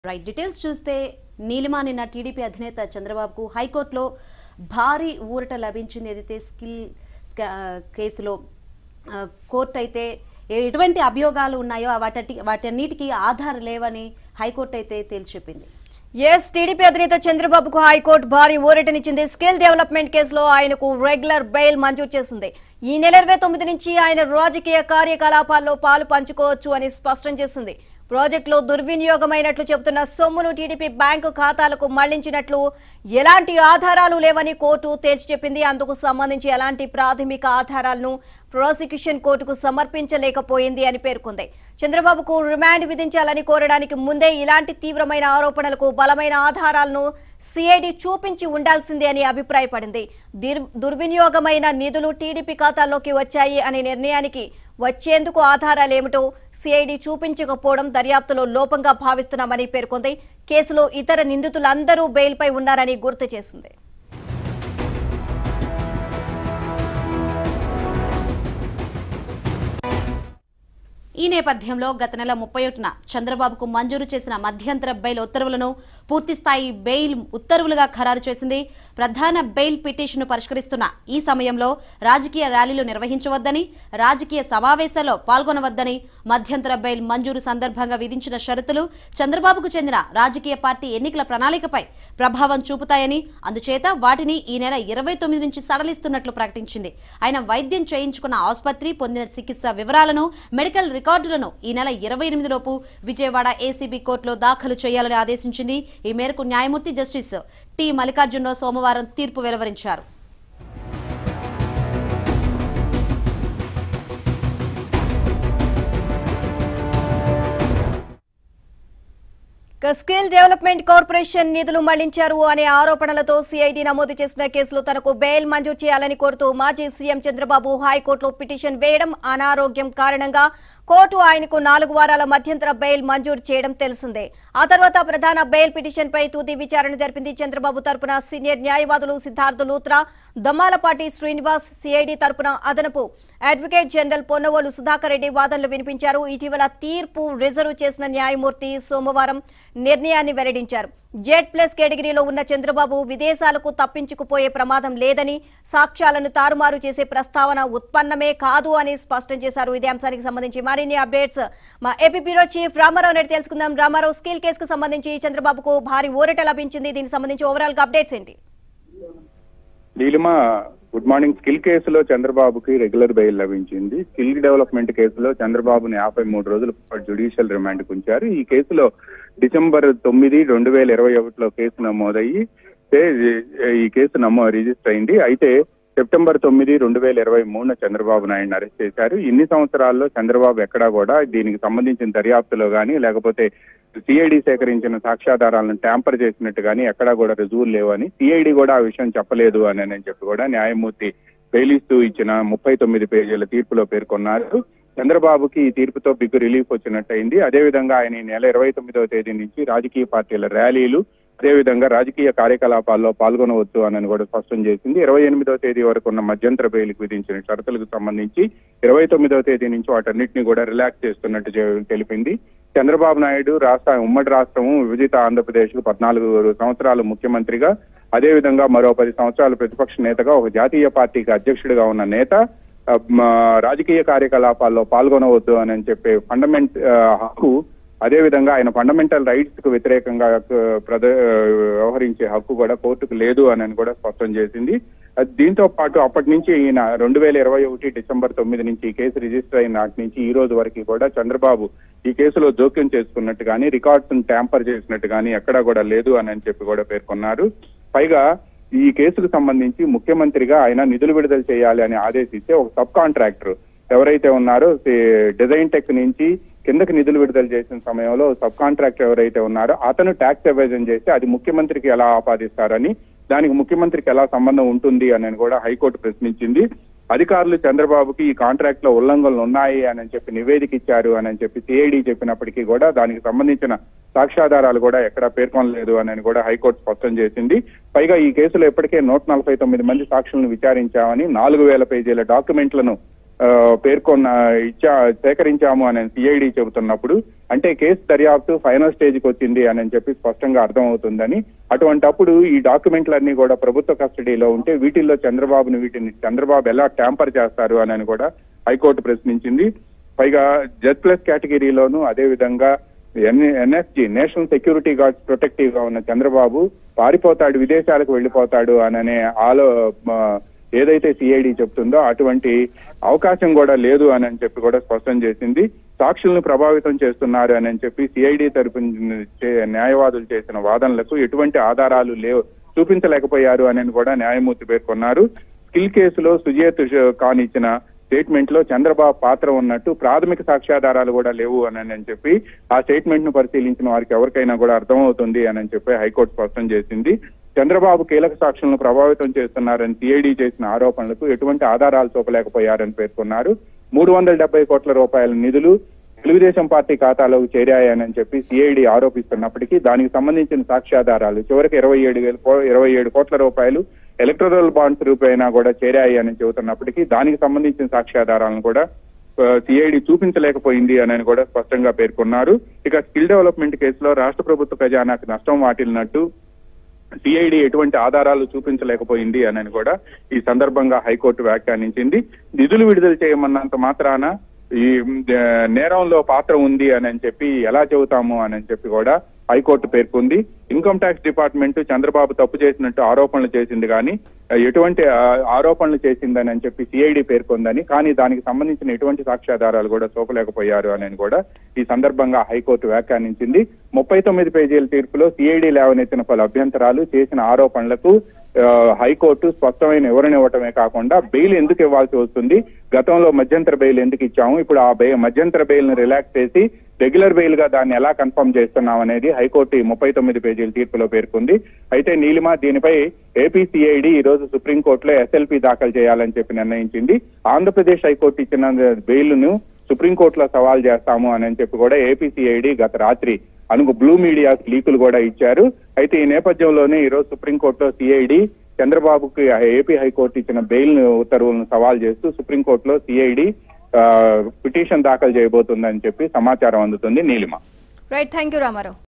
right details చూస్తే నీలిమా నిన్న TDP అధినేత చంద్రబాబుకు హైకోర్టులో భారీ ఊరట లభించింది ఏదైతే స్కిల్ స్కా- కేసులో ఆ, కోర్టు అయితే ఏ- ఎటువంటి అభియోగాలు ఉన్నాయో వాటి వాటన్నిటికీ ఆధారం లేవని హైకోర్టు అయితే తేల్చెప్పింది ఎస్ టీడీపీ అధినేత చంద్రబాబుకు హైకోర్టు భారీ ఊరటనిచ్చింది స్కిల్ డెవలప్మెంట్ కేసులో ఆయనకు రెగ్యులర్ బెయిల్ మంజూరు చేసింది ఈ నెల ఇరవై తొమ్మిది నుంచి ఆయన రాజకీయ కార్యకలాపాల్లో పాలు పంచుకోవచ్చు అని స్పష్టం చేసింది ప్రాజెక్టులో దుర్వినియోగమైనట్లు చెబుతున్న సొమ్మును టీడీపీ బ్యాంకు ఖాతాలకు మళ్లించినట్లు ఎలాంటి ఆధారాలు లేవని కోర్టు తేల్చి చెప్పింది అందుకు సంబంధించి ఎలాంటి ప్రాథమిక ఆధారాలను ప్రాసిక్యూషన్ కోర్టుకు సమర్పించలేకపోయింది అని పేర్కొంది చంద్రబాబుకు రిమాండ్ విధించాలని కోరడానికి ముందే ఇలాంటి తీవ్రమైన ఆరోపణలకు బలమైన ఆధారాలను సిఐడి చూపించి ఉండాల్సిందే అని అభిప్రాయపడింది దిర్- దుర్వినియోగమైన నిధులు టీడీపీ ఖాతాల్లోకి వచ్చాయి అనే నిర్ణయానికి వచ్చేందుకు ఆధారాలేమిటో సిఐడి చూపించకపోవడం దర్యాప్తులో లోపంగా భావిస్తున్నామని పేర్కొంది కేసులో ఇతర నిందితులందరూ బెయిల్పై ఉన్నారని గుర్తు చేసింది ఈ నేపథ్యంలో గత నెల ముప్పై ఒకటిన చంద్రబాబుకు మంజూరు చేసిన మధ్యంతర బెయిల్ ఉత్తర్వులను పూర్తిస్థాయి బెయిల్ ఉత్తర్వులుగా ఖరారు చేసింది ప్రధాన బెయిల్ పిటిషన్ను పరిష్కరిస్తున్న ఈ సమయంలో రాజకీయ ర్యాలీలు నిర్వహించవద్దని రాజకీయ సమావేశాల్లో పాల్గొనవద్దని మధ్యంతర బెయిల్ మంజూరు సందర్భంగా విధించిన షరతులు చంద్రబాబుకు చెందిన రాజకీయ పార్టీ ఎన్నికల ప్రణాళికపై ప్రభావం చూపుతాయని అందుచేత వాటిని ఈ నెల ఇరవై తొమ్మిది నుంచి సడలిస్తున్నట్లు ప్రకటించింది ఆయన వైద్యం చేయించుకున్న ఆసుపత్రి పొందిన చికిత్స వివరాలను మెడికల్ రికార్డులను ఈ నెల ఇరవై ఎనిమిదిలోపు విజయవాడ ఏసీబీ కోర్టులో దాఖలు చేయాలని ఆదేశించింది ఈ మేరకు న్యాయమూర్తి జస్టిస్ టి మల్లికార్జునరావు సోమవారం తీర్పు వెలువరించారు ఇక స్కిల్ డెవలప్మెంట్ కార్పొరేషన్ నిధులు మళ్లించారు అనే ఆరోపణలతో సిఐడి నమోదు చేసిన కేసులో తనకు బెయిల్ మంజూరు చేయాలని కోరుతూ మాజీ సీఎం చంద్రబాబు హైకోర్టులో పిటిషన్ వేయడం అనారోగ్యం కారణంగా కోర్టు ఆయనకు నాలుగు వారాల మధ్యంతర బెయిల్ మంజూరు చేయడం తెలిసిందే ఆ తర్వాత ప్రధాన బెయిల్ పిటిషన్ పై తుది విచారణ జరిపింది చంద్రబాబు తరపున సీనియర్ న్యాయవాదులు సిద్ధార్థ లూత్రా దమ్మాలపాటి శ్రీనివాస్ సిఐడి తరపున అదనపు అడ్వకేట్ జనరల్ పొన్నవోలు సుధాకర్ రెడ్డి వాదనలు వినిపించారు ఇటీవల తీర్పు రిజర్వ్ చేసిన న్యాయమూర్తి సోమవారం నిర్ణయాన్ని వెల్లడించారు జెడ్ ప్లస్ కేటగిరీలో ఉన్న చంద్రబాబు విదేశాలకు తప్పించుకుపోయే ప్రమాదం లేదని సాక్ష్యాలను తారుమారు చేసే ప్రస్తావన ఉత్పన్నమే కాదు అని స్పష్టం చేశారు ఇదే అంశానికి సంబంధించి మరిన్ని అప్డేట్స్ మా AP bureau chief Ramarao Reddy తెలుసుకుందాం రామారావు స్కిల్ కేసుకు సంబంధించి చంద్రబాబుకు భారీ ఊరట లభించింది దీనికి సంబంధించి ఓవరాల్ గా అప్డేట్స్ ఏంటి నీలిమా గుడ్ మార్నింగ్ స్కిల్ కేసులో చంద్రబాబుకి రెగ్యులర్ బెయిల్ లభించింది స్కిల్ డెవలప్మెంట్ కేసులో చంద్రబాబుని యాభై మూడు రోజుల పాటు జ్యుడిషియల్ రిమాండ్ ఉంచారు ఈ కేసులో డిసెంబర్ తొమ్మిది రెండు వేల ఇరవై ఒకటిలో కేసు నమోదయ్యి ఏ- ఈ కేసు నమో రిజిస్టర్ అయింది అయితే సెప్టెంబర్ తొమ్మిది రెండు వేల ఇరవై మూడున చంద్రబాబు నాయుడు అరెస్ట్ చేశారు ఇన్ని సంవత్సరాల్లో చంద్రబాబు ఎక్కడా కూడా దీనికి సంబంధించిన దర్యాప్తులో గానీ లేకపోతే సిఐడి సేకరించిన సాక్ష్యాధారాలను ట్యాంపర్ చేసినట్టు గానీ ఎక్కడా కూడా రుజువులు లేవని సిఐడి కూడా ఆ విషయం చెప్పలేదు అని అని చెప్పి కూడా న్యాయమూర్తి బెయిలిస్తూ ఇచ్చిన ముప్పై తొమ్మిది పేజీల తీర్పులో పేర్కొన్నారు చంద్రబాబుకి ఈ తీర్పుతో బిగ్గు రిలీఫ్ వచ్చినట్టయింది అదేవిధంగా ఆయన ఈ నెల ఇరవై తొమ్మిదవ తేదీ నుంచి రాజకీయ పార్టీల ర్యాలీలు అదేవిధంగా రాజకీయ కార్యకలాపాల్లో పాల్గొనవచ్చు అని కూడా స్పష్టం చేసింది ఇరవై ఎనిమిదవ తేదీ వరకు ఉన్న మధ్యంతర బెయిల్కి విధించిన షరతులకు సంబంధించి ఇరవై తొమ్మిదవ తేదీ నుంచి వాటన్నిటిని కూడా రిలాక్స్ చేస్తున్నట్టు చె- తెలిపింది చంద్రబాబు నాయుడు రాష్ట్ర ఉమ్మడి రాష్ట్రము విభజిత ఆంధ్రప్రదేశ్ కు పద్నాలుగు సంవత్సరాలు ముఖ్యమంత్రిగా అదేవిధంగా మరో పది సంవత్సరాలు ప్రతిపక్ష నేతగా ఒక జాతీయ పార్టీకి అధ్యక్షుడిగా ఉన్న నేత ఆ, మ, రాజకీయ కార్యకలాపాల్లో పాల్గొనవద్దు అని చెప్పే ఫండమెంట్ ఆ, హక్కు అదేవిధంగా ఆయన ఫండమెంటల్ రైట్స్ కు వ్యతిరేకంగా ఆ, ప్రద ఆ, వ్యవహరించే హక్కు కూడా కోర్టుకు లేదు అని అని కూడా స్పష్టం చేసింది ఆ, దీంతో పాటు అప్పటి నుంచి ఈయన రెండు వేల ఇరవై ఒకటి డిసెంబర్ తొమ్మిది నుంచి ఈ కేసు రిజిస్టర్ అయిన నాటి నుంచి ఈ రోజు వరకు కూడా చంద్రబాబు ఈ కేసులో జోక్యం చేసుకున్నట్టు కానీ రికార్డ్స్ ట్యాంపర్ చేసినట్టు కానీ ఎక్కడా కూడా లేదు అని అని చెప్పి కూడా పేర్కొన్నారు పైగా ఈ కేసుకు సంబంధించి ముఖ్యమంత్రిగా ఆయన నిధులు విడుదల చేయాలి అని ఆదేశిస్తే ఒక సబ్ కాంట్రాక్టర్ ఎవరైతే ఉన్నారో సి- డిజైన్ టెక్ నుంచి కిందకి నిధులు విడుదల చేసిన సమయంలో సబ్ కాంట్రాక్టర్ ఎవరైతే ఉన్నారో అతను ట్యాక్స్ ఎవేజన్ చేస్తే అది ముఖ్యమంత్రికి ఎలా ఆపాదిస్తారని దానికి ముఖ్యమంత్రికి ఎలా సంబంధం ఉంటుంది అని కూడా హైకోర్టు ప్రశ్నించింది అధికారులు చంద్రబాబుకి ఈ కాంట్రాక్ట్ లో ఉల్లంఘనలు ఉన్నాయి అని చెప్పి నివేదిక ఇచ్చారు అని చెప్పి సిఐడి చెప్పినప్పటికీ కూడా దానికి సంబంధించిన సాక్ష్యాధారాలు కూడా ఎక్కడా పేర్కొనలేదు అని కూడా హైకోర్టు స్పష్టం చేసింది పైగా ఈ కేసులో ఇప్పటికే నూట నలభై తొమ్మిది మంది సాక్షులను విచారించామని నాలుగు వేల పేజీల డాక్యుమెంట్లను ఆ, పేర్కొన్న ఇచ్చా సేకరించాము అని సిఐడి చెబుతున్నప్పుడు అంటే కేసు దర్యాప్తు ఫైనల్ స్టేజ్ కి వచ్చింది అని చెప్పి స్పష్టంగా అర్థమవుతుందని అటువంటప్పుడు ఈ డాక్యుమెంట్లన్నీ కూడా ప్రభుత్వ కస్టడీలో ఉంటే వీటిల్లో చంద్రబాబుని వీటిని చంద్రబాబు ఎలా ట్యాంపర్ చేస్తారు అని కూడా హైకోర్టు ప్రశ్నించింది పైగా జెడ్ ప్లస్ కేటగిరీలోను అదే విధంగా NSG national security guards protective గా ఉన్న చంద్రబాబు పారిపోతాడు విదేశాలకు వెళ్ళిపోతాడు అననే ఆలో మ, ఏదైతే సిఐడి చెప్తుందో అటువంటి అవకాశం కూడా లేదు అని అని చెప్పి కూడా స్పష్టం చేసింది సాక్షులను ప్రభావితం చేస్తున్నారు అని అని చెప్పి సిఐడి తరపున చే- న్యాయవాదులు చేసిన వాదనలకు ఎటువంటి ఆధారాలు లేవు చూపించలేకపోయారు అని కూడా న్యాయమూర్తి పేర్కొన్నారు స్కిల్ కేసులో సుజేత్ ఖాన్ ఇచ్చిన స్టేట్మెంట్ లో చంద్రబాబు పాత్ర ఉన్నట్టు ప్రాథమిక సాక్ష్యాధారాలు కూడా లేవు అని అని చెప్పి ఆ స్టేట్మెంట్ ను పరిశీలించిన వారికి ఎవరికైనా కూడా అర్థమవుతుంది అని అని చెప్పి హైకోర్టు స్పష్టం చేసింది చంద్రబాబు కీలక సాక్షులను ప్రభావితం చేస్తున్నారని సిఐడి చేసిన ఆరోపణలకు ఎటువంటి ఆధారాలు చూపలేకపోయారని పేర్కొన్నారు మూడు వందల డెబ్బై కోట్ల రూపాయల నిధులు తెలుగుదేశం పార్టీ ఖాతాలోకి చేరాయని చెప్పి సిఐడి ఆరోపిస్తున్నప్పటికీ దానికి సంబంధించిన సాక్ష్యాధారాలు చివరికి ఇరవై ఏడు వేల కో- ఇరవై ఏడు కోట్ల రూపాయలు ఎలక్ట్రల్ బాండ్స్ రూపేణా కూడా చేరాయి అని చెబుతున్నప్పటికీ దానికి సంబంధించిన సాక్ష్యాధారాలను కూడా సిఐడి చూపించలేకపోయింది అని కూడా స్పష్టంగా పేర్కొన్నారు ఇక స్కిల్ డెవలప్మెంట్ కేసులో రాష్ట్ర ప్రభుత్వ ఖజానాకు నష్టం వాటిల్లినట్టు సిఐడి ఎటువంటి ఆధారాలు చూపించలేకపోయింది అని కూడా ఈ సందర్భంగా హైకోర్టు వ్యాఖ్యానించింది నిధులు విడుదల చేయమన్నంత మాత్రాన ఈ ఆ, నేరంలో పాత్ర ఉంది అని అని చెప్పి ఎలా చెబుతాము అని అని చెప్పి కూడా హైకోర్టు పేర్కొంది ఇన్కమ్ ట్యాక్స్ డిపార్ట్మెంట్ చంద్రబాబు తప్పు చేసినట్టు ఆరోపణలు చేసింది కానీ ఆ, ఎటువంటి ఆ, ఆరోపణలు చేసిందని అని చెప్పి సిఐడి పేర్కొందని కానీ దానికి సంబంధించిన ఎటువంటి సాక్ష్యాధారాలు కూడా చూపలేకపోయారు అని కూడా ఈ సందర్భంగా హైకోర్టు వ్యాఖ్యానించింది ముప్పై తొమ్మిది పేజీల తీర్పులో సిఐడి లేవనెత్తిన పలు అభ్యంతరాలు చేసిన ఆరోపణలకు ఆ, హైకోర్టు స్పష్టమైన వివరణ ఇవ్వటమే కాకుండా బెయిల్ ఎందుకు ఇవ్వాల్సి వస్తుంది గతంలో మధ్యంతర బెయిల్ ఎందుకు ఇచ్చాము ఇప్పుడు ఆ బెయిల్ మధ్యంతర బెయిల్ ని రిలాక్స్ చేసి రెగ్యులర్ బెయిల్ గా దాన్ని ఎలా కన్ఫర్మ్ చేస్తున్నాం అనేది హైకోర్టు ఈ ముప్పై తొమ్మిది పేజీల తీర్పులో పేర్కొంది అయితే నీలిమ దీనిపై ఏపీసీఐడి ఈ రోజు సుప్రీంకోర్టులో ఎస్ఎల్పీ దాఖలు చేయాలని చెప్పి నిర్ణయించింది ఆంధ్రప్రదేశ్ హైకోర్టు ఇచ్చిన బెయిల్ ను సుప్రీంకోర్టులో సవాల్ చేస్తాము అని చెప్పి కూడా ఏపీసీఐడి గత రాత్రి అనుకు బ్లూ మీడియా లీకులు కూడా ఇచ్చారు అయితే ఈ నేపథ్యంలోనే ఈ రోజు సుప్రీంకోర్టులో సిఐడి చంద్రబాబుకి ఏపీ హైకోర్టు ఇచ్చిన బెయిల్ ఉత్తర్వులను సవాల్ చేస్తూ సుప్రీంకోర్టులో సిఐడి పిటిషన్ దాఖలు చేయబోతుందని చెప్పి సమాచారం అందుతుంది Neelima right thank you Ramarao